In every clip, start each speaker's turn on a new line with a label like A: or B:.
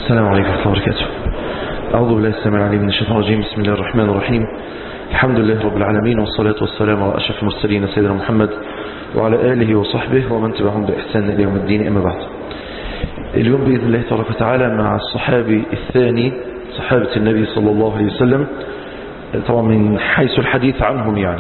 A: السلام عليكم ورحمة الله وبركاته أعوذ بالله السميع العليم من الشيطان الرجيم بسم الله الرحمن الرحيم الحمد لله رب العالمين والصلاة والسلام على أشرف المرسلين سيدنا محمد وعلى آله وصحبه ومن تبعهم بإحسان إلى يوم الدين أما بعد اليوم بإذن الله تبارك وتعالى مع الصحابي الثاني صحابة النبي صلى الله عليه وسلم طبعا من حيث الحديث عنهم يعني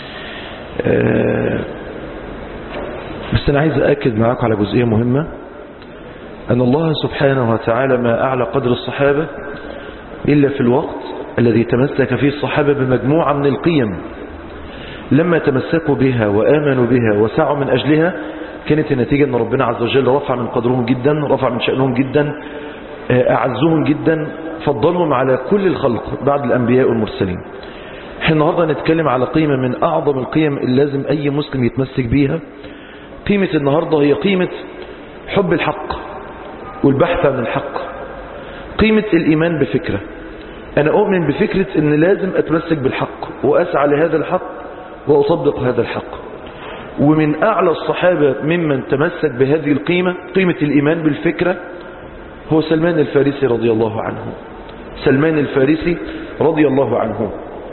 A: بس أنا عايز أأكد معاكم على جزئية مهمة أن الله سبحانه وتعالى ما أعلى قدر الصحابة إلا في الوقت الذي تمسك فيه الصحابة بمجموعة من القيم لما تمسكوا بها وآمنوا بها وسعوا من أجلها كانت النتيجة أن ربنا عز وجل رفع من قدرهم جدا رفع من شأنهم جدا أعزهم جدا فضلهم على كل الخلق بعد الأنبياء والمرسلين احنا النهاردة نتكلم على قيمة من أعظم القيم اللي لازم أي مسلم يتمسك بيها قيمة النهاردة هي قيمة حب الحق والبحث عن الحق قيمة الإيمان بفكرة أنا أؤمن بفكرة أن لازم أتمسك بالحق وأسعى لهذا الحق وأطبق هذا الحق ومن أعلى الصحابة ممن تمسك بهذه القيمة قيمة الإيمان بالفكرة هو سلمان الفارسي رضي الله عنه سلمان الفارسي رضي الله عنه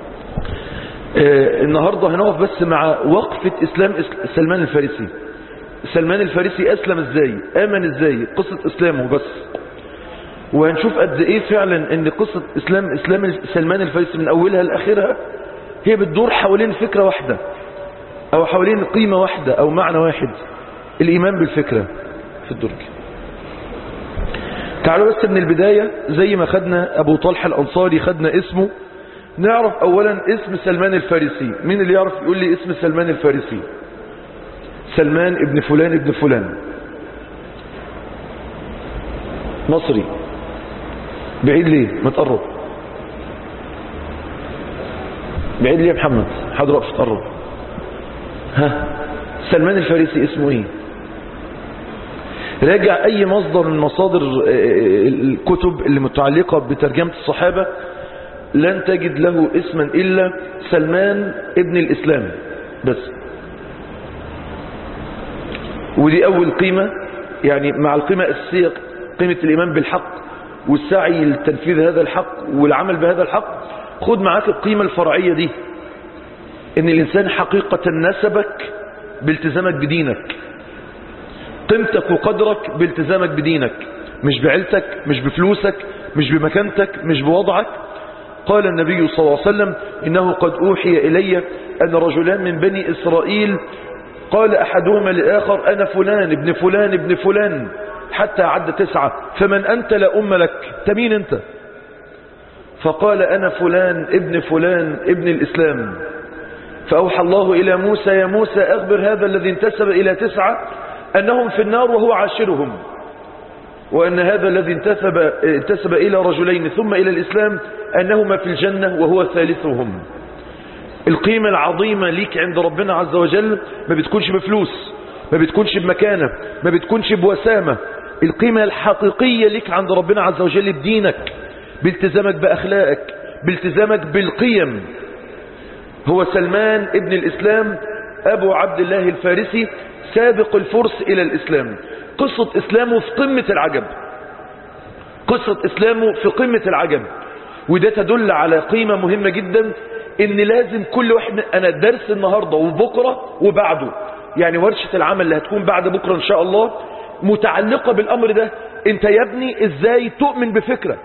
A: آه النهاردة هنقف بس مع وقفة إسلام سلمان الفارسي سلمان الفارسي أسلم إزاي آمن إزاي قصة إسلامه بس وهنشوف قد إيه فعلا أن قصة إسلام, إسلام سلمان الفارسي من أولها لآخرها هي بتدور حوالين فكرة واحدة أو حوالين قيمة واحدة أو معنى واحد الإيمان بالفكرة في الدرج تعالوا بس من البداية زي ما خدنا أبو طلحة الأنصاري خدنا اسمه نعرف أولا اسم سلمان الفارسي مين اللي يعرف يقول لي اسم سلمان الفارسي سلمان ابن فلان ابن فلان مصري بعيد ليه ما تقرب بعيد ليه يا محمد حضرتك تقرب ها سلمان الفارسي اسمه ايه راجع اي مصدر من مصادر الكتب اللي متعلقة بترجمة الصحابة لن تجد له اسما الا سلمان ابن الاسلام بس ودي أول قيمة يعني مع القيمة الأساسية قيمة الإيمان بالحق والسعي لتنفيذ هذا الحق والعمل بهذا الحق خد معاك القيمة الفرعية دي إن الإنسان حقيقة نسبك بالتزامك بدينك قيمتك وقدرك بالتزامك بدينك مش بعيلتك مش بفلوسك مش بمكانتك مش بوضعك قال النبي صلى الله عليه وسلم إنه قد أوحي إلي أن رجلان من بني إسرائيل قال أحدهما لآخر أنا فلان ابن فلان ابن فلان حتى عد تسعة فمن أنت لا أم لك تمين أنت فقال أنا فلان ابن فلان ابن الإسلام فأوحى الله إلى موسى يا موسى أخبر هذا الذي انتسب إلى تسعة أنهم في النار وهو عاشرهم وأن هذا الذي انتسب, انتسب إلى رجلين ثم إلى الإسلام أنهما في الجنة وهو ثالثهم القيمة العظيمة ليك عند ربنا عز وجل ما بتكونش بفلوس ما بتكونش بمكانة ما بتكونش بوسامة القيمة الحقيقية ليك عند ربنا عز وجل بدينك بالتزامك بأخلاقك بالتزامك بالقيم هو سلمان ابن الإسلام أبو عبد الله الفارسي سابق الفرس إلى الإسلام قصة إسلامه في قمة العجب قصة إسلامه في قمة العجب وده تدل على قيمة مهمة جدا ان لازم كل واحد انا درس النهاردة وبكرة وبعده يعني ورشة العمل اللي هتكون بعد بكرة ان شاء الله متعلقة بالامر ده انت يا ابني ازاي تؤمن بفكرة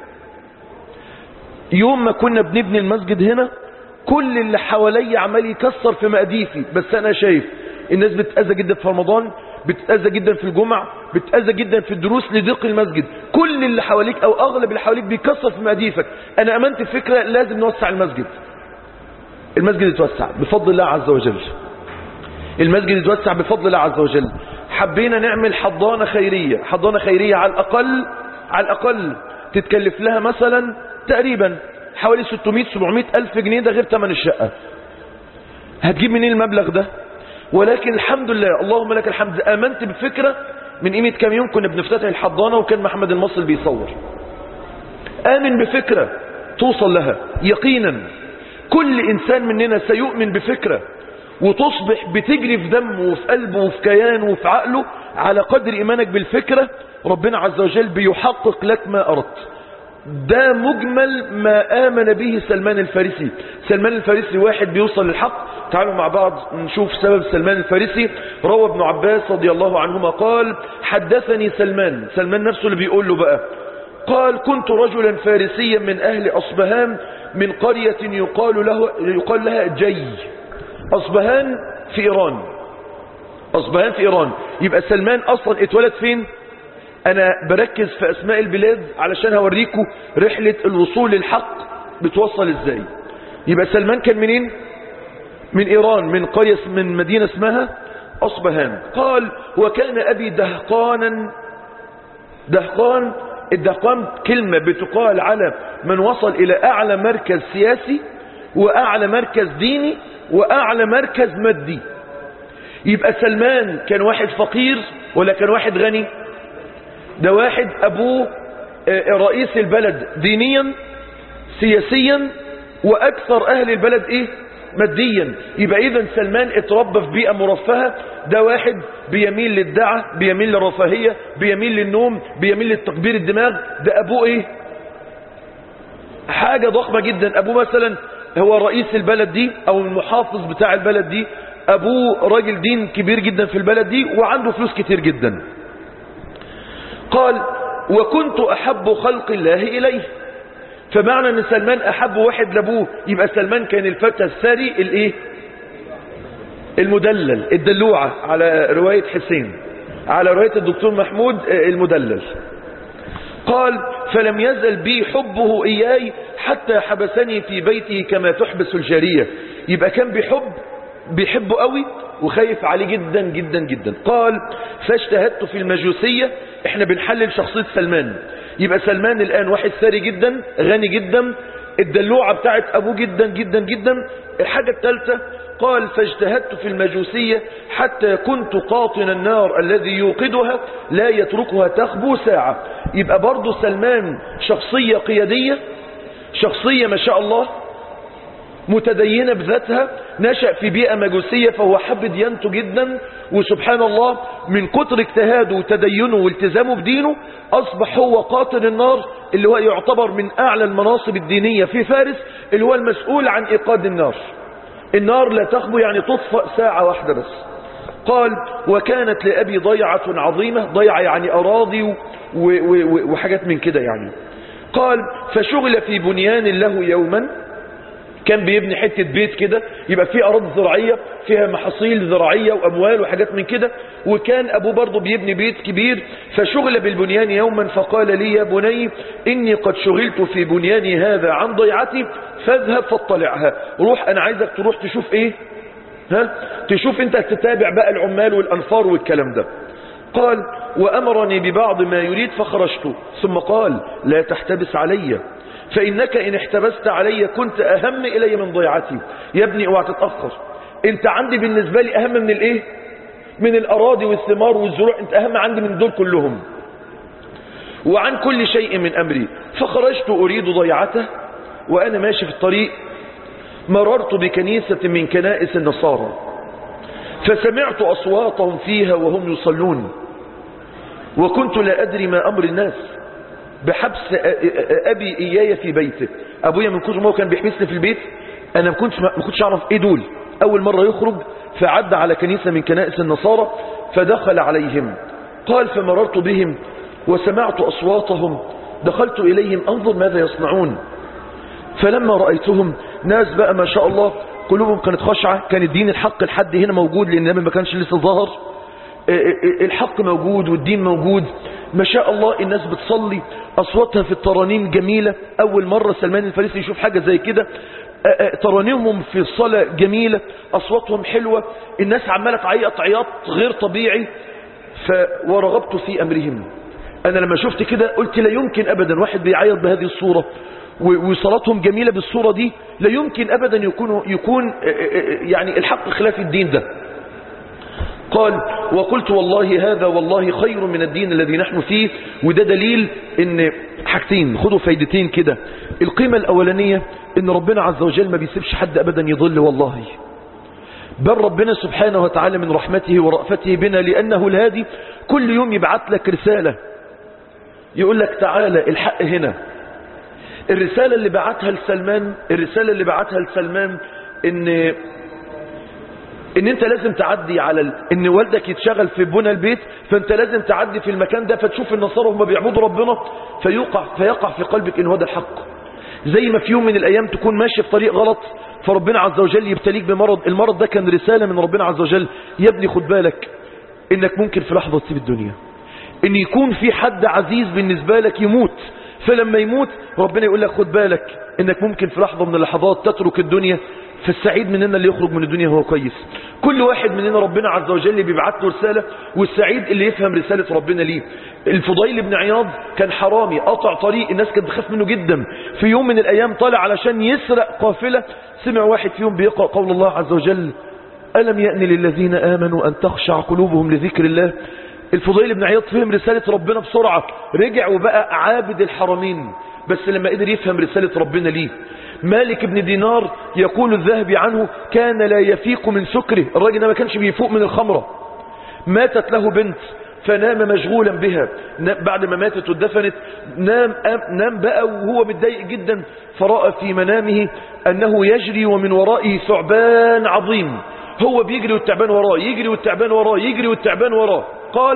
A: يوم ما كنا بنبني المسجد هنا كل اللي حواليا عمال يكسر في مقاديفي بس انا شايف الناس بتأذى جدا في رمضان بتأذى جدا في الجمعة بتأذى جدا في الدروس لضيق المسجد كل اللي حواليك او اغلب اللي حواليك بيكسر في مقاديفك انا امنت بفكرة لازم نوسع المسجد المسجد يتوسع بفضل الله عز وجل المسجد يتوسع بفضل الله عز وجل حبينا نعمل حضانة خيرية حضانة خيرية على الأقل على الأقل تتكلف لها مثلا تقريبا حوالي 600-700 ألف جنيه ده غير ثمن الشقة هتجيب منين المبلغ ده ولكن الحمد لله اللهم لك الحمد آمنت بفكرة من قيمة كام يوم كنا بنفتتح الحضانة وكان محمد المصري بيصور آمن بفكرة توصل لها يقينا كل إنسان مننا سيؤمن بفكرة وتصبح بتجري في دمه وفي قلبه وفي كيانه وفي عقله على قدر إيمانك بالفكرة ربنا عز وجل بيحقق لك ما أردت ده مجمل ما آمن به سلمان الفارسي سلمان الفارسي واحد بيوصل للحق تعالوا مع بعض نشوف سبب سلمان الفارسي روى ابن عباس رضي الله عنهما قال حدثني سلمان سلمان نفسه اللي بيقول له بقى قال كنت رجلا فارسيا من أهل أصبهان من قرية يقال, له يقال لها جي أصبهان في إيران أصبهان في إيران يبقى سلمان أصلا اتولد فين أنا بركز في أسماء البلاد علشان هوريكم رحلة الوصول للحق بتوصل إزاي يبقى سلمان كان منين من إيران من قرية من مدينة اسمها أصبهان قال وكان أبي دهقانا دهقان الدهقان كلمة بتقال على من وصل إلى أعلى مركز سياسي وأعلى مركز ديني وأعلى مركز مادي يبقى سلمان كان واحد فقير ولا كان واحد غني ده واحد أبوه رئيس البلد دينيا سياسيا وأكثر أهل البلد إيه ماديا يبقى إذا سلمان اتربى في بيئة مرفهة ده واحد بيميل للدعة بيميل للرفاهية بيميل للنوم بيميل للتكبير الدماغ ده أبوه إيه حاجة ضخمة جدا أبوه مثلا هو رئيس البلد دي أو المحافظ بتاع البلد دي أبوه راجل دين كبير جدا في البلد دي وعنده فلوس كتير جدا قال وكنت أحب خلق الله إليه فمعنى أن سلمان أحب واحد لأبوه يبقى سلمان كان الفتى الثري الإيه المدلل الدلوعة على رواية حسين على رواية الدكتور محمود المدلل قال فلم يزل بي حبه إياي حتى حبسني في بيته كما تحبس الجارية يبقى كان بيحب بيحبه قوي وخايف عليه جدا جدا جدا قال فاجتهدت في المجوسية احنا بنحلل شخصية سلمان يبقى سلمان الآن واحد ثري جدا غني جدا الدلوعة بتاعت أبوه جدا جدا جدا الحاجة الثالثة قال فاجتهدت في المجوسية حتى كنت قاطن النار الذي يوقدها لا يتركها تخبو ساعة يبقى برضو سلمان شخصية قيادية شخصية ما شاء الله متدينة بذاتها نشأ في بيئة مجوسية فهو حب ديانته جدا وسبحان الله من كتر اجتهاده وتدينه والتزامه بدينه أصبح هو قاطن النار اللي هو يعتبر من أعلى المناصب الدينية في فارس اللي هو المسؤول عن إيقاد النار النار لا تخبو يعني تطفأ ساعة واحدة بس قال وكانت لأبي ضيعة عظيمة ضيعة يعني أراضي و و و وحاجات من كده يعني قال فشغل في بنيان له يوما كان بيبني حتة بيت كده يبقى فيه أراضي زراعية فيها محاصيل زراعية وأموال وحاجات من كده وكان أبوه برضه بيبني بيت كبير فشغل بالبنيان يوما فقال لي يا بني إني قد شغلت في بنياني هذا عن ضيعتي فاذهب فاطلعها روح أنا عايزك تروح تشوف إيه ها تشوف أنت تتابع بقى العمال والأنفار والكلام ده قال وأمرني ببعض ما يريد فخرجت ثم قال لا تحتبس علي فإنك إن احتبست علي كنت أهم إلي من ضيعتي يا ابني اوعى تتأخر انت عندي بالنسبة لي أهم من الايه من الأراضي والثمار والزروع انت أهم عندي من دول كلهم وعن كل شيء من أمري فخرجت أريد ضيعته وأنا ماشي في الطريق مررت بكنيسة من كنائس النصارى فسمعت أصواتهم فيها وهم يصلون وكنت لا أدري ما أمر الناس بحبس أبي إياي في بيته أبويا من كتر ما هو كان بيحبسني في البيت أنا ما كنتش ما كنتش أعرف إيه دول أول مرة يخرج فعد على كنيسة من كنائس النصارى فدخل عليهم قال فمررت بهم وسمعت أصواتهم دخلت إليهم أنظر ماذا يصنعون فلما رأيتهم ناس بقى ما شاء الله قلوبهم كانت خشعة كان الدين الحق لحد هنا موجود لأن النبي ما كانش لسه ظاهر الحق موجود والدين موجود ما شاء الله الناس بتصلي أصواتها في الترانيم جميلة أول مرة سلمان الفارسي يشوف حاجة زي كده ترانيمهم في الصلاة جميلة أصواتهم حلوة الناس عمالة تعيط عياط غير طبيعي ورغبت في أمرهم أنا لما شفت كده قلت لا يمكن أبدا واحد بيعيط بهذه الصورة وصلاتهم جميلة بالصورة دي لا يمكن أبدا يكون, يكون يعني الحق خلاف الدين ده قال وقلت والله هذا والله خير من الدين الذي نحن فيه وده دليل ان حاجتين خدوا فايدتين كده القيمة الاولانية ان ربنا عز وجل ما بيسيبش حد ابدا يضل والله بل ربنا سبحانه وتعالى من رحمته ورأفته بنا لأنه الهادي كل يوم يبعت لك رسالة يقول لك تعالى الحق هنا الرسالة اللي بعتها لسلمان الرسالة اللي بعتها لسلمان ان ان انت لازم تعدي على ال... ان والدك يتشغل في بنى البيت فانت لازم تعدي في المكان ده فتشوف النصارى هم بيعبدوا ربنا فيقع فيقع في قلبك ان هو ده الحق زي ما في يوم من الايام تكون ماشي في طريق غلط فربنا عز وجل يبتليك بمرض المرض ده كان رسالة من ربنا عز وجل يا ابني خد بالك انك ممكن في لحظة تسيب الدنيا ان يكون في حد عزيز بالنسبة لك يموت فلما يموت ربنا يقول لك خد بالك انك ممكن في لحظة من اللحظات تترك الدنيا فالسعيد مننا اللي يخرج من الدنيا هو كويس كل واحد مننا ربنا عز وجل بيبعت له رسالة والسعيد اللي يفهم رسالة ربنا ليه الفضيل بن عياض كان حرامي قطع طريق الناس كانت بتخاف منه جدا في يوم من الايام طالع علشان يسرق قافلة سمع واحد فيهم بيقرأ قول الله عز وجل ألم يأن للذين آمنوا أن تخشع قلوبهم لذكر الله الفضيل بن عياض فهم رسالة ربنا بسرعة رجع وبقى عابد الحرمين بس لما قدر يفهم رسالة ربنا ليه مالك بن دينار يقول الذهبي عنه كان لا يفيق من سكره الراجل ده ما كانش بيفوق من الخمرة ماتت له بنت فنام مشغولا بها بعد ما ماتت ودفنت نام, نام بقى وهو متضايق جدا فرأى في منامه أنه يجري ومن ورائه ثعبان عظيم هو بيجري والتعبان وراه يجري والتعبان وراه يجري والتعبان وراه قال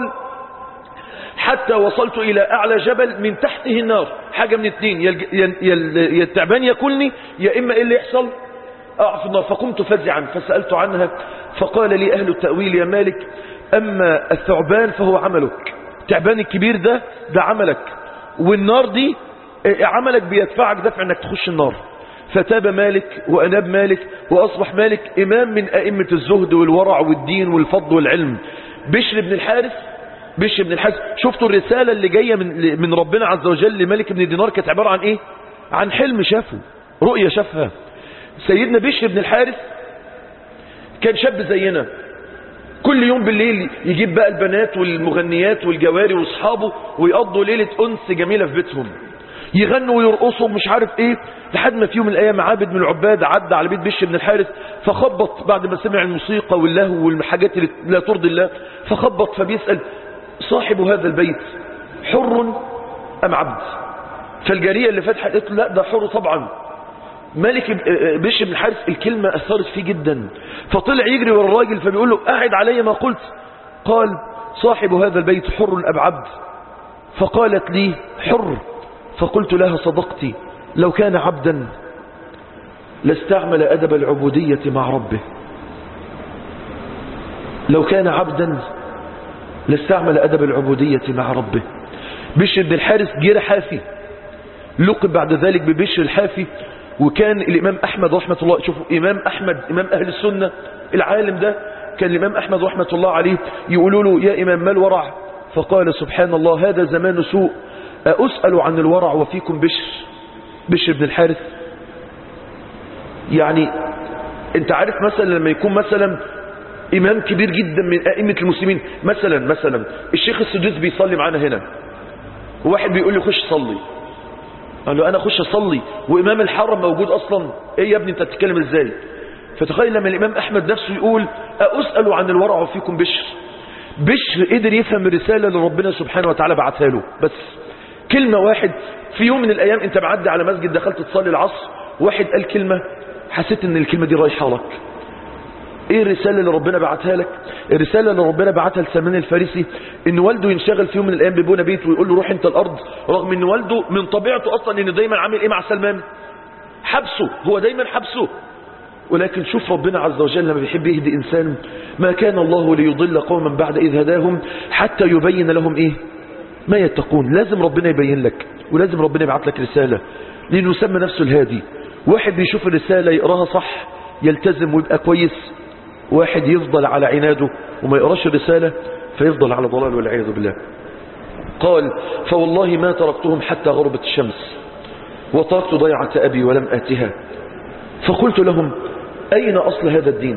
A: حتى وصلت إلى أعلى جبل من تحته النار حاجة من اتنين يا التعبان ياكلني يا إما إيه اللي يحصل أقع في النار فقمت فزعا فسألت عنها فقال لي أهل التأويل يا مالك أما الثعبان فهو عملك التعبان الكبير ده ده عملك والنار دي عملك بيدفعك دفع انك تخش النار فتاب مالك وأناب مالك وأصبح مالك إمام من أئمة الزهد والورع والدين والفضل والعلم بشر بن الحارث بشر بن الحارث شفتوا الرسالة اللي جاية من, من ربنا عز وجل لملك بن دينار كانت عبارة عن إيه عن حلم شافه رؤية شافها سيدنا بشر بن الحارث كان شاب زينا كل يوم بالليل يجيب بقى البنات والمغنيات والجواري واصحابه ويقضوا ليلة أنس جميلة في بيتهم يغنوا ويرقصوا مش عارف ايه لحد ما في يوم من الايام عابد من العباد عدى على بيت بشر بن الحارث فخبط بعد ما سمع الموسيقى واللهو والحاجات اللي لا ترضي الله فخبط فبيسأل صاحب هذا البيت حر ام عبد فالجارية اللي فتحت قالت له لا ده حر طبعا مالك بشر بن الحارث الكلمة أثرت فيه جدا فطلع يجري ورا الراجل فبيقول له أعد علي ما قلت قال صاحب هذا البيت حر أم عبد فقالت لي حر فقلت لها صدقتي لو كان عبدا لاستعمل أدب العبودية مع ربه لو كان عبدا لاستعمل أدب العبودية مع ربه بشر بن الحارث جير حافي لقب بعد ذلك ببشر الحافي وكان الإمام أحمد رحمة الله شوفوا إمام أحمد إمام أهل السنة العالم ده كان الإمام أحمد رحمة الله عليه يقولوا له يا إمام ما الورع فقال سبحان الله هذا زمان سوء أسأل عن الورع وفيكم بشر بشر بن الحارث يعني انت عارف مثلا لما يكون مثلا إمام كبير جدا من أئمة المسلمين مثلا مثلا الشيخ السدوس بيصلي معانا هنا وواحد بيقول لي خش صلي قال له أنا أخش أصلي وإمام الحرم موجود أصلا إيه يا ابني أنت بتتكلم إزاي فتخيل لما الإمام أحمد نفسه يقول أسأل عن الورع وفيكم بشر بشر قدر يفهم الرسالة اللي ربنا سبحانه وتعالى بعتها له بس كلمة واحد في يوم من الأيام أنت معدي على مسجد دخلت تصلي العصر واحد قال كلمة حسيت أن الكلمة دي رايحة لك ايه الرسالة اللي ربنا بعتها لك الرسالة اللي ربنا بعتها لسلمان الفارسي ان والده ينشغل في يوم من الايام ببنى بيت ويقول له روح انت الارض رغم ان والده من طبيعته اصلا انه دايما عامل ايه مع سلمان حبسه هو دايما حبسه ولكن شوف ربنا عز وجل لما بيحب يهدي انسان ما كان الله ليضل قوما بعد اذ هداهم حتى يبين لهم ايه ما يتقون لازم ربنا يبين لك ولازم ربنا يبعت لك رسالة لانه يسمى نفسه الهادي واحد بيشوف الرسالة يقراها صح يلتزم ويبقى كويس واحد يفضل على عناده وما يقراش الرسالة فيفضل على ضلال والعياذ بالله قال فوالله ما تركتهم حتى غربت الشمس وتركت ضيعة أبي ولم آتها فقلت لهم أين أصل هذا الدين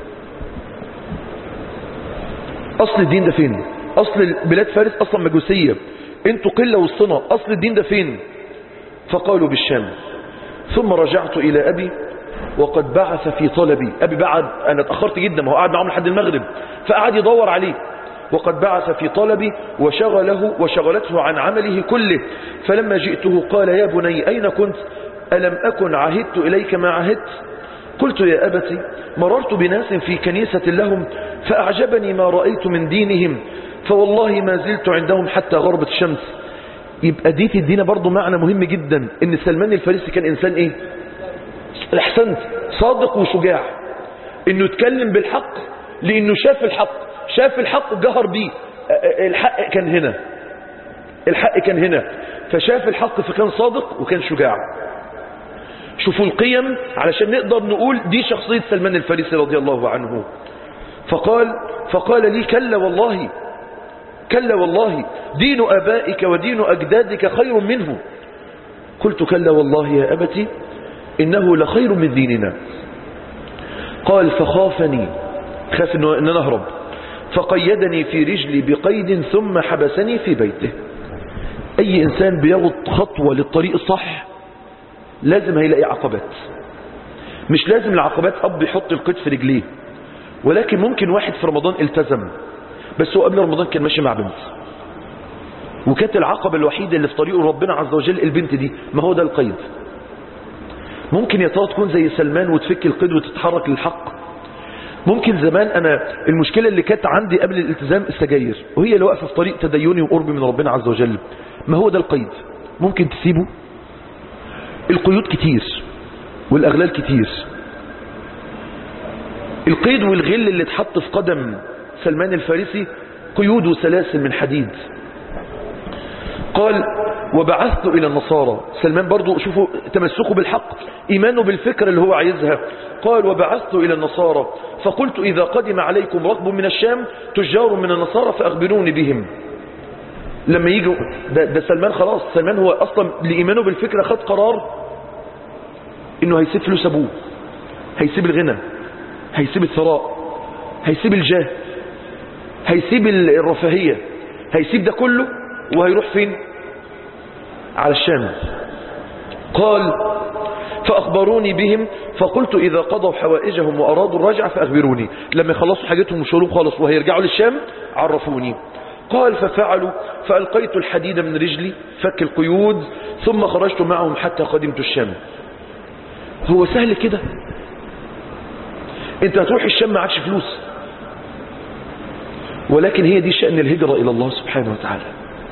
A: أصل الدين ده فين أصل بلاد فارس أصلا مجوسية انتوا قلة وسطنا أصل الدين ده فين فقالوا بالشام ثم رجعت إلى أبي وقد بعث في طلبي أبي بعد أنا اتأخرت جدا ما هو قاعد معهم لحد المغرب فقعد يدور عليه وقد بعث في طلبي وشغله وشغلته عن عمله كله فلما جئته قال يا بني أين كنت ألم أكن عهدت إليك ما عهدت قلت يا أبتي مررت بناس في كنيسة لهم فأعجبني ما رأيت من دينهم فوالله ما زلت عندهم حتى غربت الشمس يبقى دي تدينا برضو معنى مهم جدا ان سلمان الفارسي كان انسان ايه احسنت صادق وشجاع انه يتكلم بالحق لانه شاف الحق شاف الحق جهر بيه الحق كان هنا الحق كان هنا فشاف الحق فكان صادق وكان شجاع شوفوا القيم علشان نقدر نقول دي شخصية سلمان الفارسي رضي الله عنه فقال فقال لي كلا والله كلا والله دين أبائك ودين أجدادك خير منه قلت كلا والله يا أبتي إنه لخير من ديننا قال فخافني خاف إنه إن أنا أهرب فقيدني في رجلي بقيد ثم حبسني في بيته أي إنسان بيغط خطوة للطريق الصح لازم هيلاقي عقبات مش لازم العقبات أب يحط القيد في رجليه ولكن ممكن واحد في رمضان التزم بس هو قبل رمضان كان ماشي مع بنت وكانت العقبة الوحيدة اللي في طريقه ربنا عز وجل البنت دي ما هو ده القيد ممكن يا ترى تكون زي سلمان وتفك القيد وتتحرك للحق ممكن زمان انا المشكلة اللي كانت عندي قبل الالتزام السجاير وهي اللي واقفة في طريق تديني وقربي من ربنا عز وجل ما هو ده القيد ممكن تسيبه القيود كتير والاغلال كتير القيد والغل اللي اتحط في قدم سلمان الفارسي قيود وسلاسل من حديد قال وبعثت إلى النصارى سلمان برضو شوفوا تمسكه بالحق إيمانه بالفكرة اللي هو عايزها قال وبعثت إلى النصارى فقلت إذا قدم عليكم ركب من الشام تجار من النصارى فأخبروني بهم لما يجوا ده, ده سلمان خلاص سلمان هو أصلا لإيمانه بالفكرة خد قرار إنه هيسيب فلوس أبوه هيسيب الغنى هيسيب الثراء هيسيب الجاه هيسيب الرفاهية هيسيب ده كله وهيروح فين على الشام قال فأخبروني بهم فقلت إذا قضوا حوائجهم وأرادوا الرجعة فأخبروني لما يخلصوا حاجتهم وشغلهم خالص وهيرجعوا للشام عرفوني قال ففعلوا فألقيت الحديد من رجلي فك القيود ثم خرجت معهم حتى قدمت الشام هو سهل كده انت هتروح الشام ما عادش فلوس ولكن هي دي شأن الهجرة إلى الله سبحانه وتعالى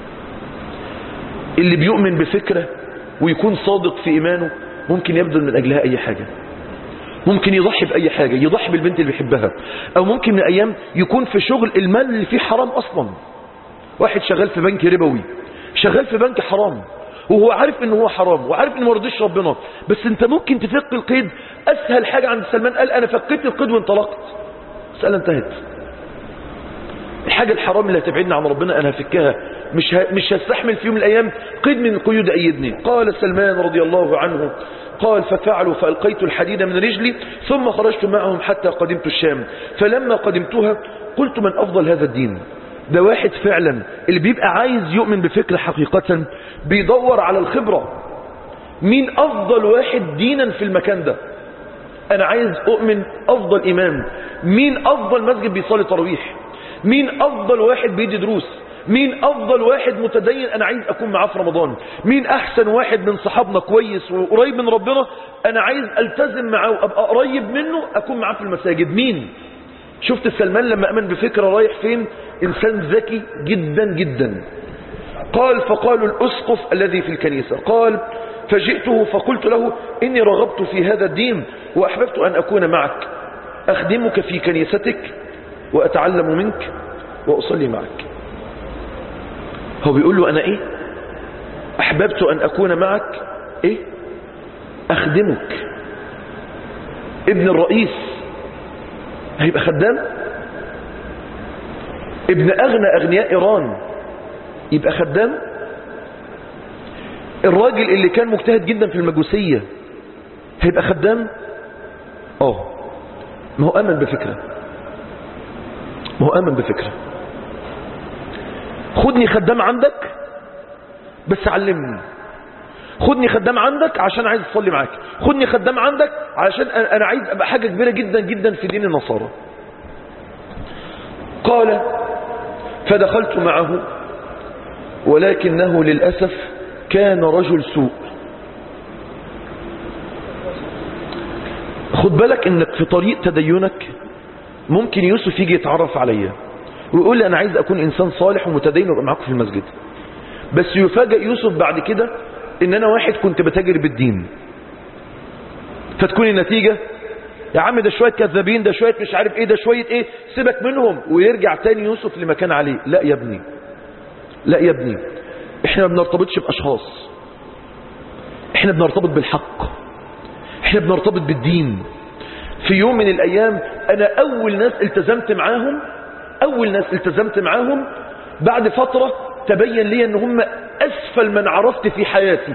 A: اللي بيؤمن بفكرة ويكون صادق في إيمانه ممكن يبذل من أجلها أي حاجة ممكن يضحي بأي حاجة يضحي بالبنت اللي بيحبها أو ممكن من أيام يكون في شغل المال اللي فيه حرام أصلا واحد شغال في بنك ربوي شغال في بنك حرام وهو عارف ان هو حرام وعارف ان ما رضيش ربنا بس انت ممكن تفك القيد اسهل حاجة عند سلمان قال انا فكيت القيد وانطلقت مسألة انتهت الحاجة الحرام اللي هتبعدنا عن ربنا انا هفكها مش ه... مش هستحمل في يوم من الايام قيد من القيود ايدني قال سلمان رضي الله عنه قال ففعلوا فألقيت الحديد من رجلي ثم خرجت معهم حتى قدمت الشام فلما قدمتها قلت من أفضل هذا الدين ده واحد فعلا اللي بيبقى عايز يؤمن بفكرة حقيقة بيدور على الخبرة مين أفضل واحد دينا في المكان ده أنا عايز أؤمن أفضل إمام مين أفضل مسجد بيصلي تراويح مين أفضل واحد بيدي دروس مين أفضل واحد متدين أنا عايز أكون معاه في رمضان مين أحسن واحد من صحابنا كويس وقريب من ربنا أنا عايز ألتزم معاه وأبقى قريب منه أكون معاه في المساجد مين شفت سلمان لما أمن بفكرة رايح فين إنسان ذكي جدا جدا قال فقالوا الأسقف الذي في الكنيسة قال فجئته فقلت له إني رغبت في هذا الدين وأحببت أن أكون معك أخدمك في كنيستك وأتعلم منك وأصلي معك هو بيقول له أنا إيه أحببت أن أكون معك إيه أخدمك ابن الرئيس هيبقى خدام ابن أغنى أغنياء إيران يبقى خدام الراجل اللي كان مجتهد جدا في المجوسية هيبقى خدام اه ما هو آمن بفكرة ما هو آمن بفكرة خدني خدام عندك بس علمني خدني خدام عندك عشان عايز اصلي معاك خدني خدام عندك علشان أنا أنا عايز ابقى حاجة كبيرة جدا جدا في دين النصارى قال فدخلت معه ولكنه للأسف كان رجل سوء خد بالك انك في طريق تدينك ممكن يوسف يجي يتعرف عليا ويقول لي انا عايز اكون انسان صالح ومتدين وابقى معاكم في المسجد بس يفاجئ يوسف بعد كده ان انا واحد كنت بتاجر بالدين فتكون النتيجة يا عم ده شوية كذابين ده شوية مش عارف ايه ده شوية ايه سيبك منهم ويرجع تاني يوسف لما كان عليه لا يا ابني لا يا ابني احنا ما بنرتبطش باشخاص احنا بنرتبط بالحق احنا بنرتبط بالدين في يوم من الايام انا اول ناس التزمت معاهم اول ناس التزمت معاهم بعد فترة تبين لي ان هم اسفل من عرفت في حياتي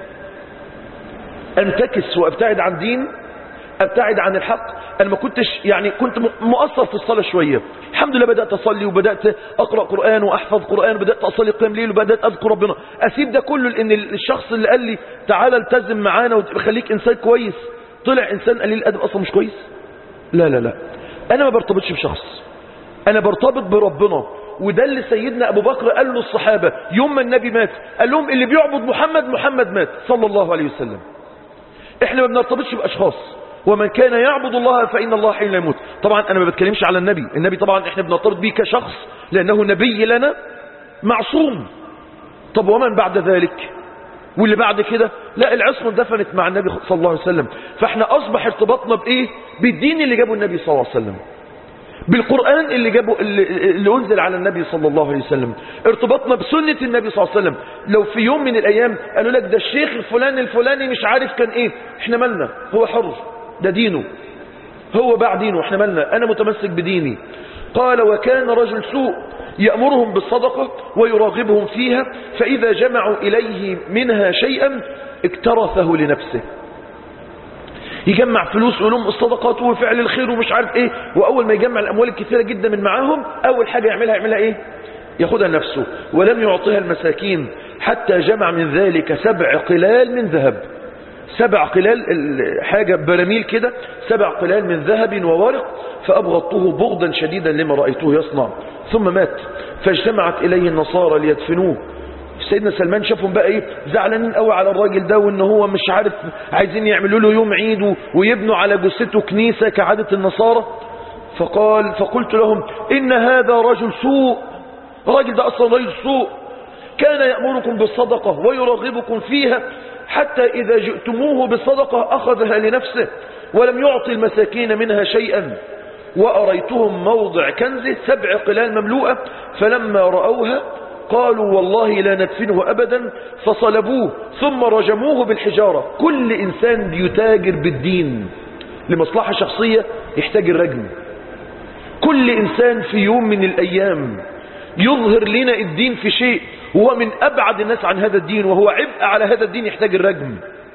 A: انتكس وابتعد عن دين ابتعد عن الحق انا ما كنتش يعني كنت مؤثر في الصلاة شوية الحمد لله بدأت اصلي وبدأت اقرأ قرآن واحفظ قرآن وبدأت اصلي قيام ليل وبدأت اذكر ربنا اسيب ده كله لان الشخص اللي قال لي تعالى التزم معانا وخليك انسان كويس طلع انسان قليل الادب اصلا مش كويس لا لا لا انا ما برتبطش بشخص انا برتبط بربنا وده اللي سيدنا ابو بكر قال له الصحابة يوم ما النبي مات قال لهم اللي بيعبد محمد محمد مات صلى الله عليه وسلم احنا ما بنرتبطش باشخاص ومن كان يعبد الله فإن الله حين يموت طبعا أنا ما بتكلمش على النبي النبي طبعا احنا بنرتبط به كشخص لأنه نبي لنا معصوم طب ومن بعد ذلك واللي بعد كده لا العصمة دفنت مع النبي صلى الله عليه وسلم فاحنا أصبح ارتباطنا بإيه بالدين اللي جابه النبي صلى الله عليه وسلم بالقرآن اللي جابه اللي, اللي أنزل على النبي صلى الله عليه وسلم ارتباطنا بسنة النبي صلى الله عليه وسلم لو في يوم من الأيام قالوا لك ده الشيخ الفلاني الفلاني مش عارف كان إيه احنا مالنا هو حر ده دينه هو باع دينه احنا مالنا انا متمسك بديني قال وكان رجل سوء يأمرهم بالصدقة ويراغبهم فيها فإذا جمعوا إليه منها شيئا اكترثه لنفسه يجمع فلوس ولهم الصدقات وفعل الخير ومش عارف ايه وأول ما يجمع الأموال الكثيرة جدا من معاهم أول حاجة يعملها يعملها ايه ياخدها لنفسه ولم يعطيها المساكين حتى جمع من ذلك سبع قلال من ذهب سبع قلال حاجة براميل كده سبع قلال من ذهب وورق فأبغضته بغضا شديدا لما رأيته يصنع ثم مات فاجتمعت إليه النصارى ليدفنوه سيدنا سلمان شافهم بقى ايه زعلانين قوي على الراجل ده وان هو مش عارف عايزين يعملوا له يوم عيد ويبنوا على جثته كنيسة كعادة النصارى فقال فقلت لهم ان هذا رجل سوء الراجل ده اصلا رجل سوء كان يأمركم بالصدقة ويرغبكم فيها حتى إذا جئتموه بالصدقة أخذها لنفسه ولم يعطي المساكين منها شيئا وأريتهم موضع كنزه سبع قلال مملوءة فلما رأوها قالوا والله لا ندفنه أبدا فصلبوه ثم رجموه بالحجارة كل إنسان بيتاجر بالدين لمصلحة شخصية يحتاج الرجم كل إنسان في يوم من الأيام يظهر لنا الدين في شيء وهو من أبعد الناس عن هذا الدين وهو عبء على هذا الدين يحتاج الرجم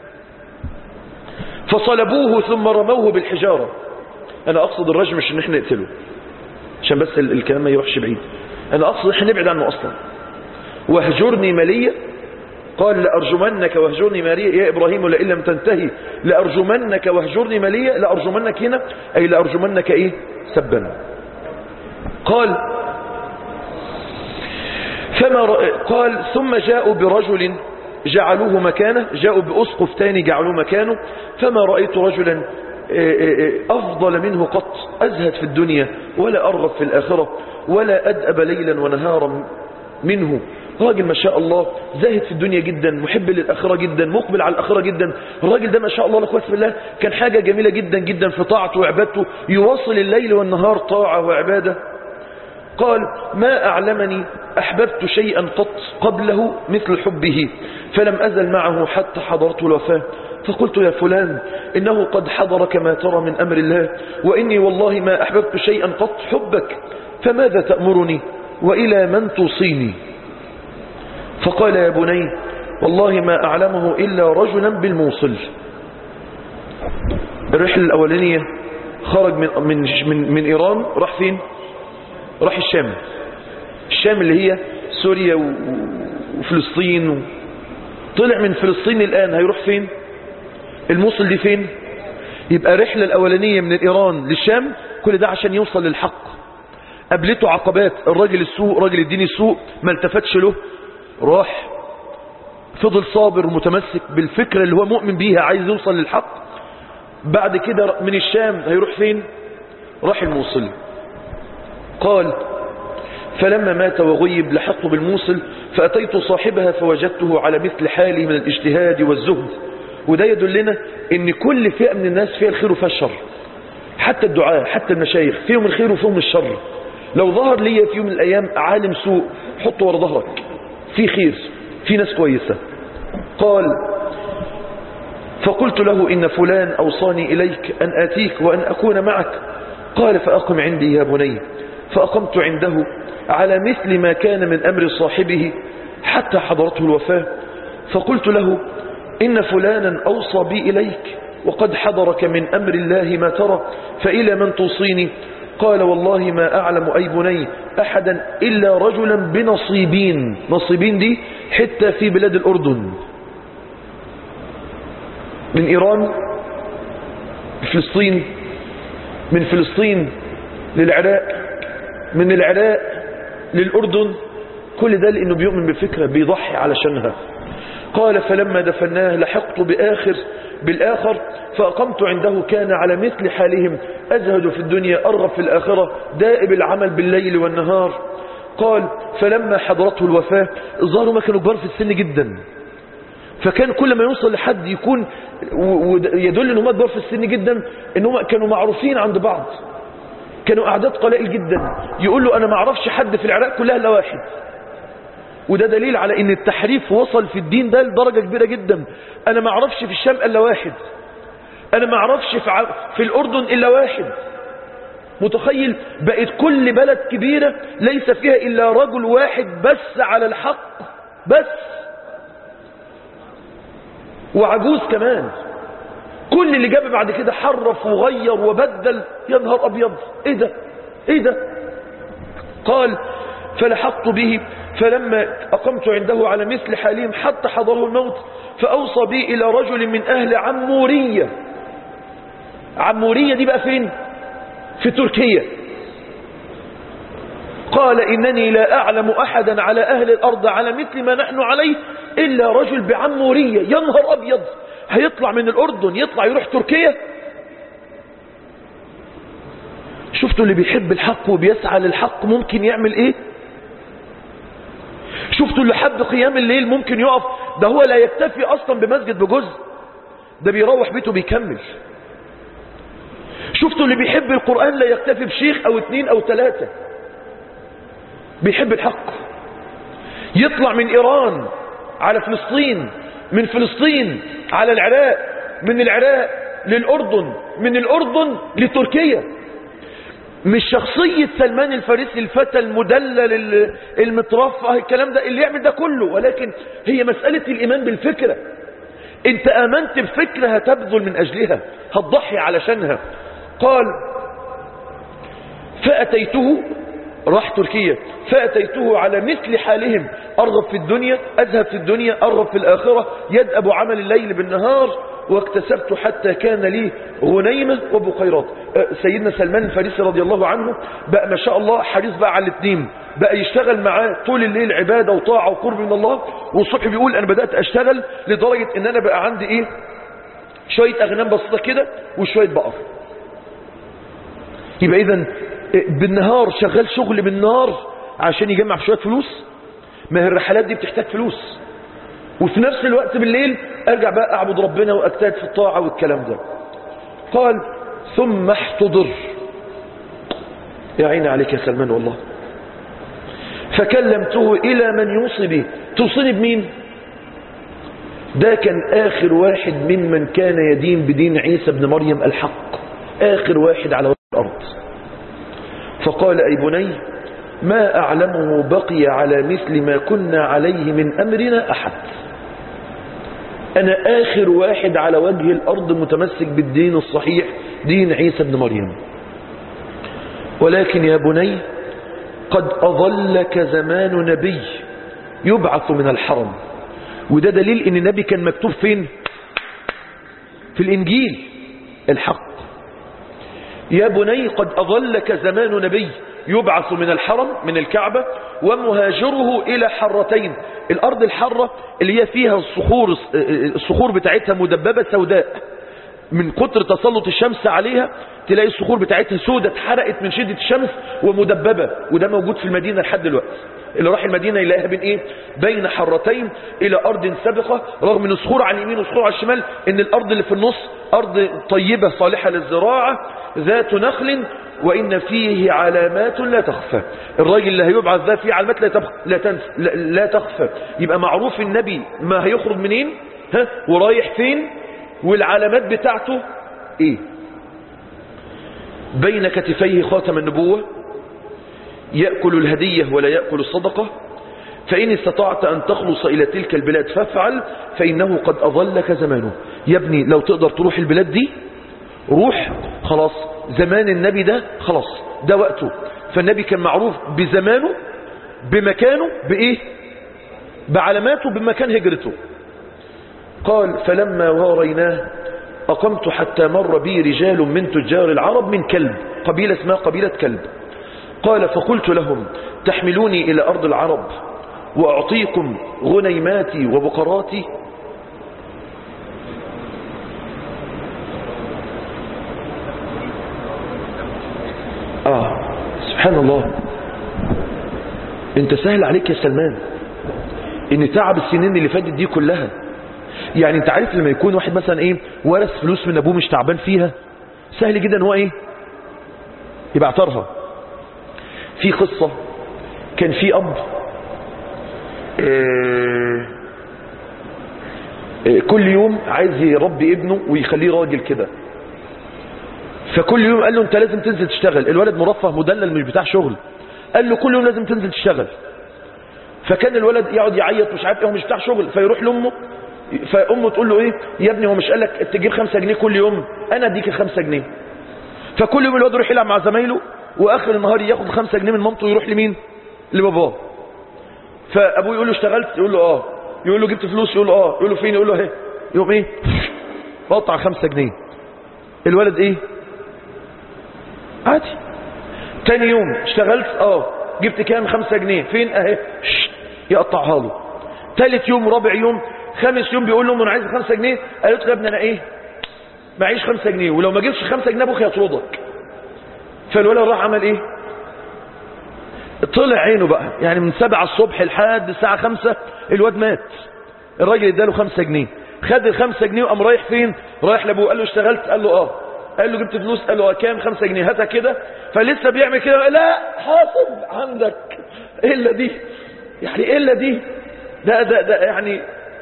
A: فصلبوه ثم رموه بالحجارة أنا أقصد الرجم مش إن احنا نقتله عشان بس الكلام ما يروحش بعيد أنا أقصد احنا نبعد عنه أصلا واهجرني مليا قال لأرجمنك واهجرني مليا يا إبراهيم لئن لم تنتهي لأرجمنك واهجرني مليا لأرجمنك هنا أي لأرجمنك إيه سبا قال فما قال ثم جاءوا برجل جعلوه مكانه جاءوا بأسقف تاني جعلوه مكانه فما رأيت رجلا أفضل منه قط أزهد في الدنيا ولا أرغب في الآخرة ولا أدأب ليلا ونهارا منه راجل ما شاء الله زاهد في الدنيا جدا محب للآخرة جدا مقبل على الآخرة جدا الراجل ده ما شاء الله لك في الله كان حاجة جميلة جدا جدا في طاعته وعبادته يواصل الليل والنهار طاعة وعبادة قال ما أعلمني أحببت شيئا قط قبله مثل حبه فلم أزل معه حتى حضرت الوفاة فقلت يا فلان إنه قد حضرك ما ترى من أمر الله وإني والله ما أحببت شيئا قط حبك فماذا تأمرني وإلى من توصيني فقال يا بني والله ما أعلمه إلا رجلا بالموصل الرحلة الأولانية خرج من, من, من, من إيران راح فين راح الشام الشام اللي هي سوريا وفلسطين طلع من فلسطين الآن هيروح فين الموصل دي فين يبقى رحلة الأولانية من إيران للشام كل ده عشان يوصل للحق قابلته عقبات الراجل السوق راجل الدين السوق ما التفتش له راح فضل صابر ومتمسك بالفكرة اللي هو مؤمن بيها عايز يوصل للحق بعد كده من الشام هيروح فين راح الموصل قال فلما مات وغيب لحقت بالموصل فأتيت صاحبها فوجدته على مثل حالي من الاجتهاد والزهد وده يدلنا ان كل فئة من الناس فيها الخير وفيها الشر حتى الدعاء حتى المشايخ فيهم الخير وفيهم الشر لو ظهر لي في يوم من الأيام عالم سوء حطه ورا ظهرك في خير في ناس كويسة قال فقلت له إن فلان أوصاني إليك أن آتيك وأن أكون معك قال فأقم عندي يا بني فأقمت عنده على مثل ما كان من أمر صاحبه حتى حضرته الوفاة فقلت له إن فلانا أوصى بي إليك وقد حضرك من أمر الله ما ترى فإلى من توصيني قال والله ما أعلم أي بني أحدا إلا رجلا بنصيبين نصيبين دي حتى في بلاد الأردن من إيران فلسطين من فلسطين للعراق من العراق للأردن كل ده لأنه بيؤمن بفكرة بيضحي علشانها قال فلما دفناه لحقت بآخر بالآخر فأقمت عنده كان على مثل حالهم أزهد في الدنيا أرغب في الآخرة دائب العمل بالليل والنهار قال فلما حضرته الوفاة الظاهر ما كانوا كبار في السن جدا فكان كل ما يوصل لحد يكون ويدل ان هم كبار في السن جدا ان هم كانوا معروفين عند بعض كانوا اعداد قلائل جدا يقول له انا ما اعرفش حد في العراق كلها الا واحد وده دليل على ان التحريف وصل في الدين ده لدرجة كبيرة جدا انا ما اعرفش في الشام الا واحد انا ما اعرفش في, ع... في الاردن الا واحد متخيل بقت كل بلد كبيرة ليس فيها الا رجل واحد بس على الحق بس وعجوز كمان كل اللي جاب بعد كده حرف وغير وبدل يا نهار ابيض ايه ده ايه ده قال فلحقت به فلما أقمت عنده على مثل حالهم حتى حضره الموت فأوصى بي إلى رجل من أهل عمورية عمورية دي بقى فين في تركيا قال إنني لا أعلم أحدا على أهل الأرض على مثل ما نحن عليه إلا رجل بعمورية ينهر أبيض هيطلع من الأردن يطلع يروح تركيا شفتوا اللي بيحب الحق وبيسعى للحق ممكن يعمل ايه شفتوا اللي حب قيام الليل ممكن يقف ده هو لا يكتفي اصلا بمسجد بجزء ده بيروح بيته بيكمل شفتوا اللي بيحب القرآن لا يكتفي بشيخ او اتنين او تلاتة بيحب الحق يطلع من ايران على فلسطين من فلسطين على العراق من العراق للأردن من الأردن لتركيا مش شخصية سلمان الفارسي الفتى المدلل المترفه الكلام ده اللي يعمل ده كله ولكن هي مسألة الإيمان بالفكرة انت آمنت بفكرة هتبذل من أجلها هتضحي علشانها قال فأتيته راح تركيا فأتيته على مثل حالهم أرغب في الدنيا أذهب في الدنيا أرغب في الآخرة يدأب عمل الليل بالنهار واكتسبت حتى كان لي غنيمة وبقيرات سيدنا سلمان الفارسي رضي الله عنه بقى ما شاء الله حريص بقى على الاثنين بقى يشتغل معاه طول الليل عبادة وطاعة وقرب من الله والصبح بيقول أنا بدأت أشتغل لدرجة إن أنا بقى عندي إيه شوية أغنام بسيطة كده وشوية بقر يبقى إذا بالنهار شغال شغل بالنهار عشان يجمع في شوية فلوس ما هي الرحلات دي بتحتاج فلوس وفي نفس الوقت بالليل ارجع بقى اعبد ربنا واجتهد في الطاعة والكلام ده قال ثم احتضر يا عيني عليك يا سلمان والله فكلمته الى من يوصي به توصيني بمين ده كان اخر واحد ممن كان يدين بدين عيسى بن مريم الحق اخر واحد على وجه الارض فقال اي بني ما أعلمه بقي على مثل ما كنا عليه من أمرنا أحد أنا آخر واحد على وجه الأرض متمسك بالدين الصحيح دين عيسى بن مريم ولكن يا بني قد أظلك زمان نبي يبعث من الحرم وده دليل ان النبي كان مكتوب فين في الانجيل الحق يا بني قد اظلك زمان نبي يبعث من الحرم من الكعبة ومهاجره إلى حرتين الأرض الحرة اللي هي فيها الصخور الصخور بتاعتها مدببة سوداء من كتر تسلط الشمس عليها تلاقي الصخور بتاعتها سودة اتحرقت من شدة الشمس ومدببة وده موجود في المدينة لحد دلوقتي اللي راح المدينة يلاقيها بين ايه بين حرتين الى ارض سابقة رغم ان صخور على اليمين وصخور على الشمال ان الارض اللي في النص ارض طيبة صالحة للزراعة ذات نخل وإن فيه علامات لا تخفى الراجل اللي هيبعث ده فيه علامات لا, تخفى لا, تنس لا, لا تخفى يبقى معروف النبي ما هيخرج منين ها ورايح فين والعلامات بتاعته ايه بين كتفيه خاتم النبوة يأكل الهدية ولا يأكل الصدقة فإن استطعت أن تخلص إلى تلك البلاد فافعل فإنه قد أظلك زمانه يا ابني لو تقدر تروح البلاد دي روح خلاص زمان النبي ده خلاص ده وقته فالنبي كان معروف بزمانه بمكانه بإيه بعلاماته بمكان هجرته قال فلما واريناه أقمت حتى مر بي رجال من تجار العرب من كلب قبيلة اسمها قبيلة كلب قال فقلت لهم تحملوني إلى أرض العرب وأعطيكم غنيماتي وبقراتي آه سبحان الله انت سهل عليك يا سلمان ان تعب السنين اللي فاتت دي كلها يعني انت عارف لما يكون واحد مثلا ايه ورث فلوس من ابوه مش تعبان فيها سهل جدا هو ايه يبقى اعترها في قصة كان في اب اه اه كل يوم عايز يربي ابنه ويخليه راجل كده فكل يوم قال له انت لازم تنزل تشتغل الولد مرفه مدلل مش بتاع شغل قال له كل يوم لازم تنزل تشتغل فكان الولد يقعد يعيط مش عارف ايه هو مش بتاع شغل فيروح لامه فامه تقول له ايه يا ابني هو مش قال لك تجيب خمسة جنيه كل يوم انا اديك الخمسة جنيه فكل يوم الواد يروح يلعب مع زمايله واخر النهار ياخد خمسة جنيه من مامته ويروح لمين لباباه فابوه يقول له اشتغلت يقول له اه يقول له جبت فلوس يقول له اه يقول له فين يقول له اهي يقوم ايه قطع خمسة جنيه الولد ايه عادي تاني يوم اشتغلت اه جبت كام خمسة جنيه فين اهي يقطعها له تالت يوم رابع يوم خامس يوم بيقول لهم انا عايز خمسة جنيه قالت له يا ابني انا ايه معيش خمسة جنيه ولو ما جبتش خمسة جنيه ابوك هيطردك فالولد راح عمل ايه طلع عينه بقى يعني من سبعة الصبح لحد الساعة خمسة الواد مات الراجل اداله خمسة جنيه خد الخمسة جنيه وقام رايح فين رايح لابوه قال له اشتغلت قال له اه قال له جبت فلوس قال له اه كام خمسة جنيه هاتها كده فلسه بيعمل كده لا حاسب عندك الا دي يعني الا دي ده ده ده يعني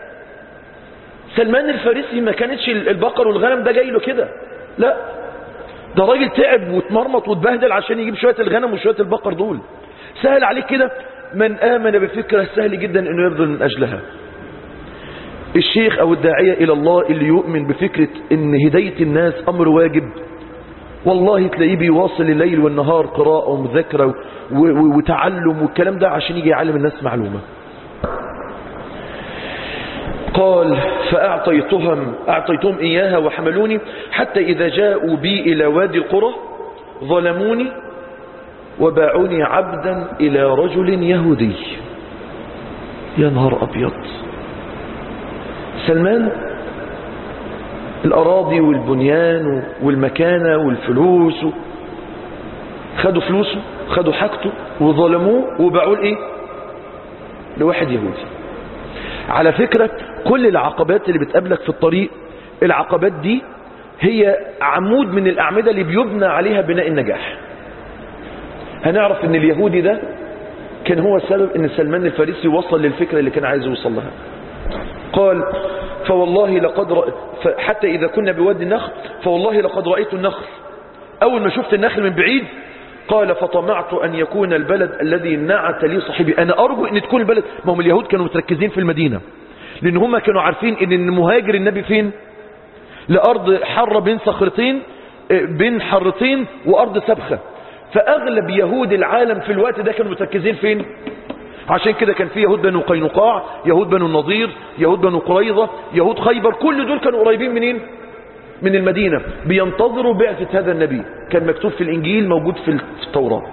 A: سلمان الفارسي ما كانتش البقر والغنم ده جاي له كده لا ده راجل تعب واتمرمط واتبهدل عشان يجيب شوية الغنم وشوية البقر دول سهل عليك كده من آمن بفكرة سهل جدا انه يبذل من اجلها الشيخ او الداعية الى الله اللي يؤمن بفكرة ان هداية الناس امر واجب والله تلاقيه بيواصل الليل والنهار قراءة ومذاكرة وتعلم والكلام ده عشان يجي يعلم الناس معلومة قال فأعطيتهم أعطيتهم إياها وحملوني حتى إذا جاءوا بي إلى وادي القرى ظلموني وباعوني عبدا إلى رجل يهودي يا نهار أبيض سلمان الأراضي والبنيان والمكانة والفلوس خدوا فلوسه خدوا حاجته وظلموه وباعوه لإيه لواحد يهودي على فكرة كل العقبات اللي بتقابلك في الطريق العقبات دي هي عمود من الأعمدة اللي بيبنى عليها بناء النجاح هنعرف ان اليهودي ده كان هو السبب ان سلمان الفارسي وصل للفكرة اللي كان عايز يوصل لها قال فوالله لقد رأ... حتى إذا كنا بوادي النخل فوالله لقد رأيت النخل أول ما شفت النخل من بعيد قال فطمعت أن يكون البلد الذي نعت لي صاحبي أنا أرجو أن تكون البلد ما هم اليهود كانوا متركزين في المدينة لأن هم كانوا عارفين أن المهاجر النبي فين لأرض حرة بين صخرتين بين حرتين وأرض سبخة فأغلب يهود العالم في الوقت ده كانوا متركزين فين عشان كده كان في يهود بنو قينقاع يهود بنو النضير يهود بنو قريظة يهود خيبر كل دول كانوا قريبين منين من المدينة بينتظروا بعثة هذا النبي كان مكتوب في الإنجيل موجود في التوراة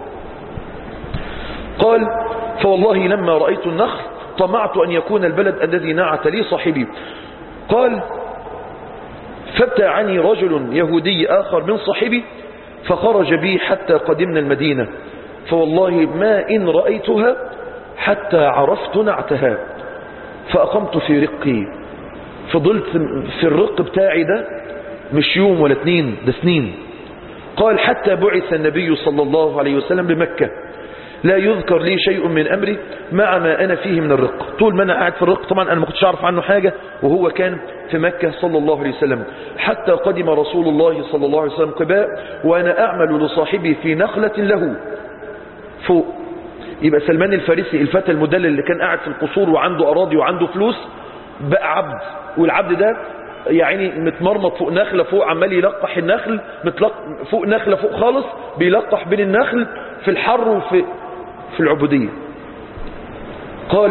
A: قال فوالله لما رأيت النخل طمعت أن يكون البلد الذي نعت لي صاحبي قال فابتعني رجل يهودي آخر من صاحبي فخرج بي حتى قدمنا المدينة فوالله ما إن رأيتها حتى عرفت نعتها فأقمت في رقي فضلت في الرق بتاعي ده مش يوم ولا اتنين ده سنين قال حتى بعث النبي صلى الله عليه وسلم بمكة لا يذكر لي شيء من أمري مع ما أنا فيه من الرق طول ما أنا قاعد في الرق طبعا أنا ما كنتش أعرف عنه حاجة وهو كان في مكة صلى الله عليه وسلم حتى قدم رسول الله صلى الله عليه وسلم قباء وأنا أعمل لصاحبي في نخلة له فوق يبقى سلمان الفارسي الفتى المدلل اللي كان قاعد في القصور وعنده أراضي وعنده فلوس بقى عبد والعبد ده يعني متمرمط فوق نخلة فوق عمال يلقح النخل متلق فوق نخلة فوق خالص بيلقح بين النخل في الحر وفي في العبودية قال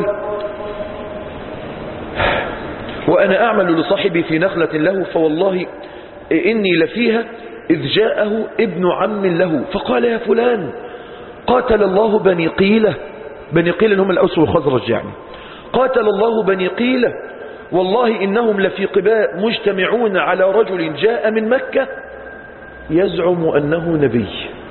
A: وأنا أعمل لصاحبي في نخلة له فوالله إني لفيها إذ جاءه ابن عم له فقال يا فلان قاتل الله بني قيلة بني قيلة هم الأوس والخزرج يعني قاتل الله بني قيلة والله إنهم لفي قباء مجتمعون على رجل جاء من مكة يزعم أنه نبي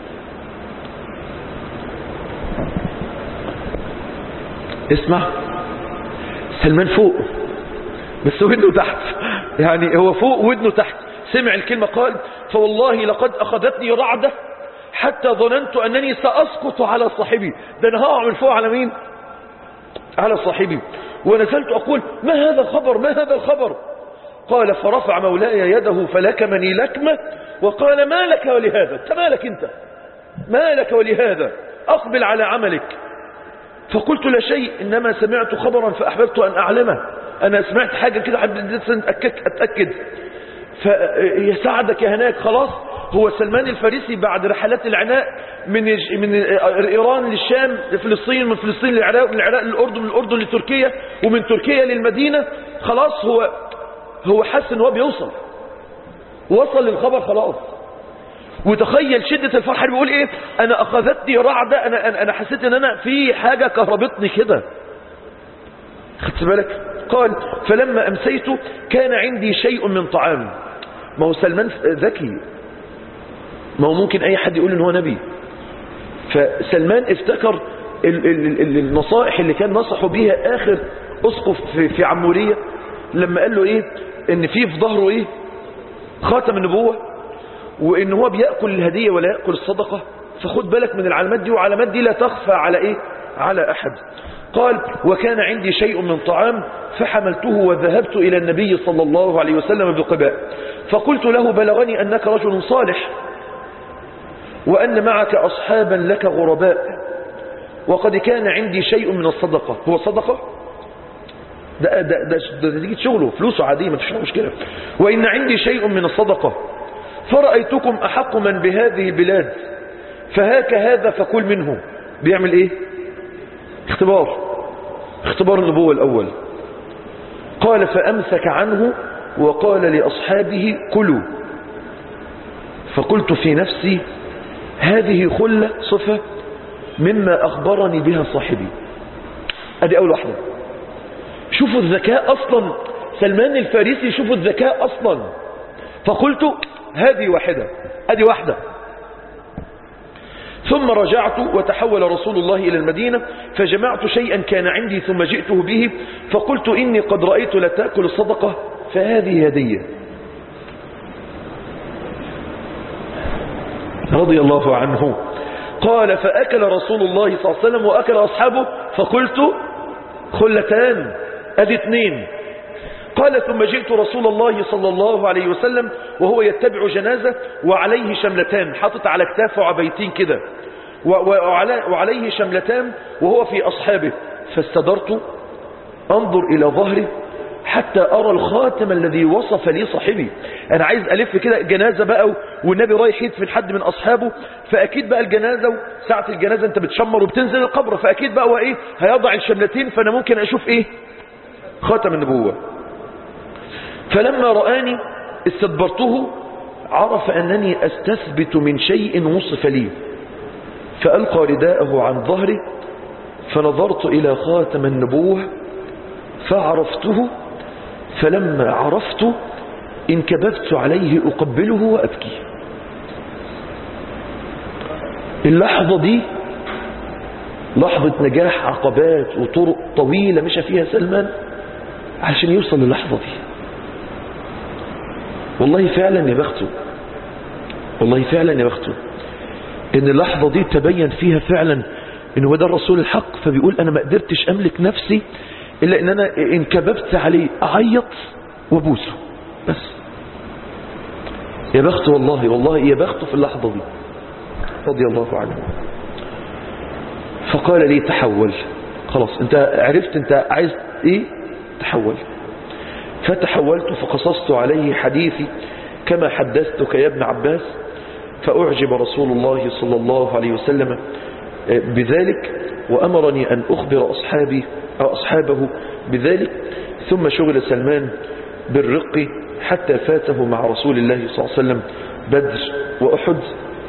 A: اسمع سلمان فوق بس ودنه تحت يعني هو فوق ودنه تحت سمع الكلمة قال فوالله لقد أخذتني رعدة حتى ظننت أنني سأسقط على صاحبي ده أنا هقع من فوق على مين على صاحبي ونزلت أقول ما هذا الخبر ما هذا الخبر قال فرفع مولاي يده فلكمني لكمة وقال ما لك ولهذا انت مالك انت ما لك ولهذا أقبل على عملك فقلت لا شيء إنما سمعت خبرا فأحببت أن أعلمه أنا سمعت حاجة كده حبيت أتأكد فيساعدك يا هناك خلاص هو سلمان الفارسي بعد رحلات العناء من من ايران للشام لفلسطين من فلسطين للعراق من العراق للاردن من الاردن لتركيا ومن تركيا للمدينه خلاص هو هو حس ان هو بيوصل وصل للخبر خلاص وتخيل شدة الفرحة بيقول ايه انا اخذتني رعدة انا, أنا, أنا حسيت ان انا في حاجة كهربتني كده خدت بالك قال فلما امسيت كان عندي شيء من طعام ما هو سلمان ذكي ما هو ممكن اي حد يقول ان هو نبي فسلمان افتكر ال ال ال النصائح اللي كان نصحه بيها اخر اسقف في, في عمورية لما قال له ايه ان في في ظهره ايه خاتم النبوة وان هو بيأكل الهدية ولا يأكل الصدقة فخد بالك من العلامات دي وعلامات دي لا تخفى على ايه على احد قال وكان عندي شيء من طعام فحملته وذهبت إلى النبي صلى الله عليه وسلم بقباء فقلت له بلغني أنك رجل صالح وأن معك أصحابا لك غرباء وقد كان عندي شيء من الصدقة هو صدقة ده, ده, ده, ده نتيجة شغله فلوسه عادية ما فيش مشكلة وإن عندي شيء من الصدقة فرأيتكم أحق من بهذه البلاد فهاك هذا فكل منه بيعمل ايه اختبار اختبار النبوة الأول قال فأمسك عنه وقال لأصحابه كلوا فقلت في نفسي هذه خلة صفة مما أخبرني بها صاحبي أدي أول واحدة شوفوا الذكاء أصلا سلمان الفارسي شوفوا الذكاء أصلا فقلت هذه واحدة أدي واحدة ثم رجعت وتحول رسول الله إلى المدينة فجمعت شيئا كان عندي ثم جئته به فقلت إني قد رأيت لا تأكل الصدقة فهذه هدية رضي الله عنه قال فأكل رسول الله صلى الله عليه وسلم وأكل أصحابه فقلت خلتان أدي اثنين قال ثم جئت رسول الله صلى الله عليه وسلم وهو يتبع جنازة وعليه شملتان حاطط على كتافه عبيتين كده وعليه شملتان وهو في أصحابه فاستدرت أنظر إلى ظهره حتى أرى الخاتم الذي وصف لي صاحبي أنا عايز ألف كده جنازة بقى والنبي رايح يدفن حد من أصحابه فأكيد بقى الجنازة ساعة الجنازة أنت بتشمر وبتنزل القبر فأكيد بقى هو إيه هيضع الشملتين فأنا ممكن أشوف إيه خاتم النبوة فلما رآني استدبرته عرف أنني أستثبت من شيء وصف لي فألقى رداءه عن ظهري فنظرت إلى خاتم النبوة فعرفته فلما عرفت انكببت عليه أقبله وأبكي اللحظة دي لحظة نجاح عقبات وطرق طويلة مشى فيها سلمان عشان يوصل للحظة دي والله فعلا يا بخته والله فعلا يا بخته ان اللحظة دي تبين فيها فعلا ان هو ده الرسول الحق فبيقول انا ما قدرتش املك نفسي الا ان انا انكببت عليه اعيط وابوسه بس يا بخت والله والله يا بخته في اللحظة دي رضي الله عنه فقال لي تحول خلاص انت عرفت انت عايز ايه تحول فتحولت فقصصت عليه حديثي كما حدثتك يا ابن عباس فأعجب رسول الله صلى الله عليه وسلم بذلك وأمرني أن أخبر أصحابي أو أصحابه بذلك ثم شغل سلمان بالرق حتى فاته مع رسول الله صلى الله عليه وسلم بدر وأحد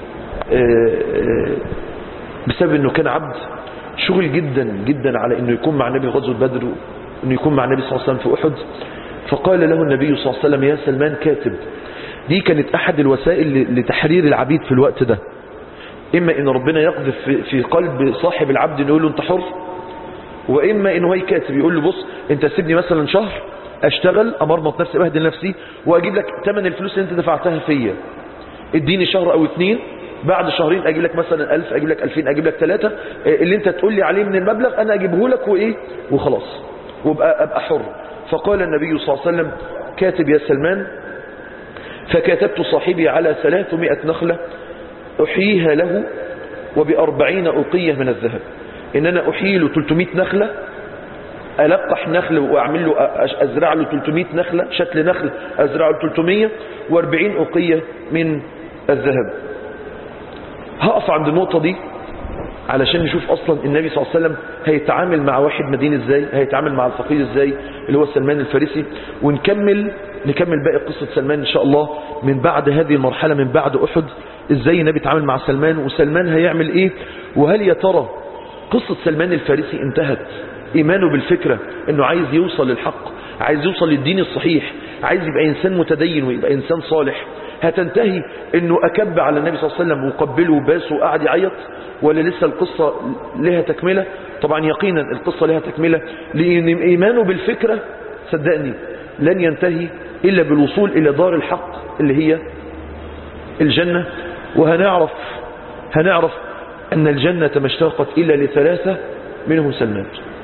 A: بسبب أنه كان عبد شغل جدا جدا على أنه يكون مع النبي غزوة بدر أنه يكون مع النبي صلى الله عليه وسلم في أحد فقال له النبي صلى الله عليه وسلم يا سلمان كاتب دي كانت أحد الوسائل لتحرير العبيد في الوقت ده إما إن ربنا يقذف في قلب صاحب العبد إنه يقول له أنت حر وإما إن هو يكاتب يقول له بص أنت سيبني مثلا شهر أشتغل أمرمط نفسي أبهدل نفسي وأجيب لك ثمن الفلوس اللي أنت دفعتها فيا اديني شهر أو اتنين بعد شهرين أجيب لك مثلا ألف أجيب لك ألفين أجيب لك ثلاثة اللي أنت تقول لي عليه من المبلغ أنا أجيبه لك وإيه وخلاص وابقى أبقى حر فقال النبي صلى الله عليه وسلم كاتب يا سلمان فكاتبت صاحبي على ثلاثمائة نخلة أحييها له وبأربعين أقية من الذهب إن أنا أحيي له 300 نخلة ألقح نخل وأعمل له أزرع له 300 نخلة شتل نخل أزرع له 300 و40 أقية من الذهب هقف عند النقطة دي علشان نشوف أصلا النبي صلى الله عليه وسلم هيتعامل مع واحد مدين إزاي هيتعامل مع الفقير إزاي اللي هو سلمان الفارسي ونكمل نكمل باقي قصة سلمان إن شاء الله من بعد هذه المرحلة من بعد أحد إزاي النبي يتعامل مع سلمان وسلمان هيعمل إيه وهل يا ترى قصة سلمان الفارسي انتهت إيمانه بالفكرة أنه عايز يوصل للحق عايز يوصل للدين الصحيح عايز يبقى إنسان متدين ويبقى إنسان صالح هتنتهي أنه أكب على النبي صلى الله عليه وسلم وقبله وباسه وقعد يعيط ولا لسه القصة لها تكملة طبعا يقينا القصة لها تكملة لأن إيمانه بالفكرة صدقني لن ينتهي إلا بالوصول إلى دار الحق اللي هي الجنة وهنعرف هنعرف أن الجنة ما اشتاقت إلا لثلاثة منهم سلمان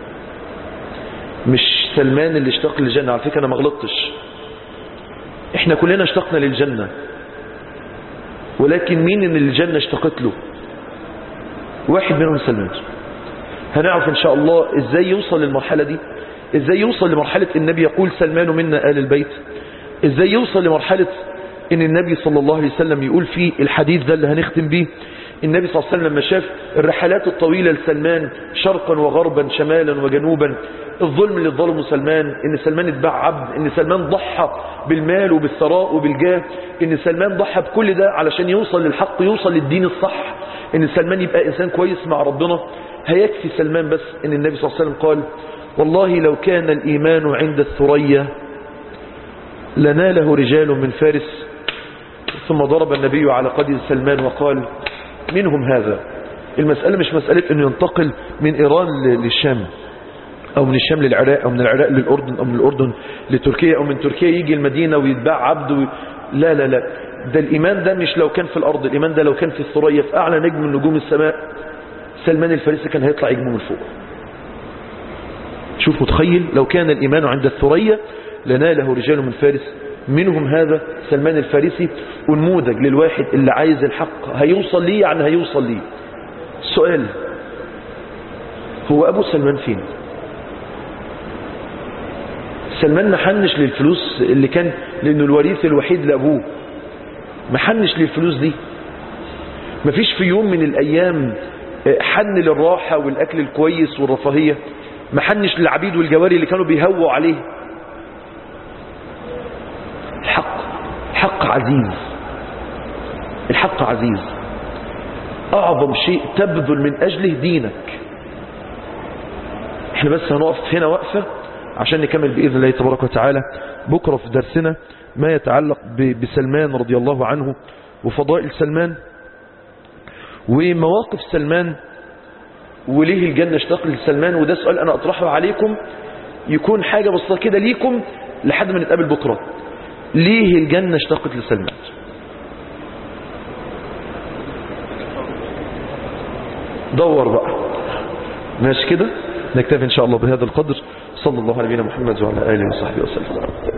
A: مش سلمان اللي اشتاق للجنة على فكرة أنا ما غلطتش احنا كلنا اشتقنا للجنة ولكن مين ان الجنة اشتقت له واحد منهم سلمان هنعرف ان شاء الله ازاي يوصل للمرحلة دي ازاي يوصل لمرحلة النبي يقول سلمان منا آل البيت ازاي يوصل لمرحلة ان النبي صلى الله عليه وسلم يقول في الحديث ده اللي هنختم بيه النبي صلى الله عليه وسلم لما شاف الرحلات الطويلة لسلمان شرقا وغربا شمالا وجنوبا الظلم اللي ظلمه سلمان ان سلمان اتباع عبد ان سلمان ضحى بالمال وبالثراء وبالجاه ان سلمان ضحى بكل ده علشان يوصل للحق يوصل للدين الصح ان سلمان يبقى انسان كويس مع ربنا هيكفي سلمان بس ان النبي صلى الله عليه وسلم قال والله لو كان الإيمان عند الثريا لناله رجال من فارس ثم ضرب النبي على قدر سلمان وقال منهم هذا المسألة مش مسألة أنه ينتقل من إيران للشام أو من الشام للعراق أو من العراق للأردن أو من الأردن لتركيا أو من تركيا يجي المدينة ويتباع عبد و... لا لا لا ده الإيمان ده مش لو كان في الأرض الإيمان ده لو كان في الثريا في أعلى نجم من نجوم السماء سلمان الفارسي كان هيطلع يجمه من فوق شوف متخيل لو كان الإيمان عند الثريا لناله رجال من فارس منهم هذا سلمان الفارسي ونموذج للواحد اللي عايز الحق هيوصل ليه يعني هيوصل ليه السؤال هو أبو سلمان فين سلمان ما حنش للفلوس اللي كان لانه الوريث الوحيد لابوه ما حنش للفلوس دي ما فيش في يوم من الايام حن للراحة والاكل الكويس والرفاهية ما حنش للعبيد والجواري اللي كانوا بيهووا عليه الحق حق عزيز الحق عزيز اعظم شيء تبذل من اجله دينك احنا بس هنقف هنا وقفة عشان نكمل بإذن الله تبارك وتعالى بكرة في درسنا ما يتعلق بسلمان رضي الله عنه وفضائل سلمان ومواقف سلمان وليه الجنة اشتاق لسلمان وده سؤال أنا أطرحه عليكم يكون حاجة بسيطة كده ليكم لحد ما نتقابل بكرة ليه الجنة اشتاقت لسلمان دور بقى ماشي كده نكتفي إن شاء الله بهذا القدر صلى الله على نبينا محمد وعلى آله وصحبه وسلم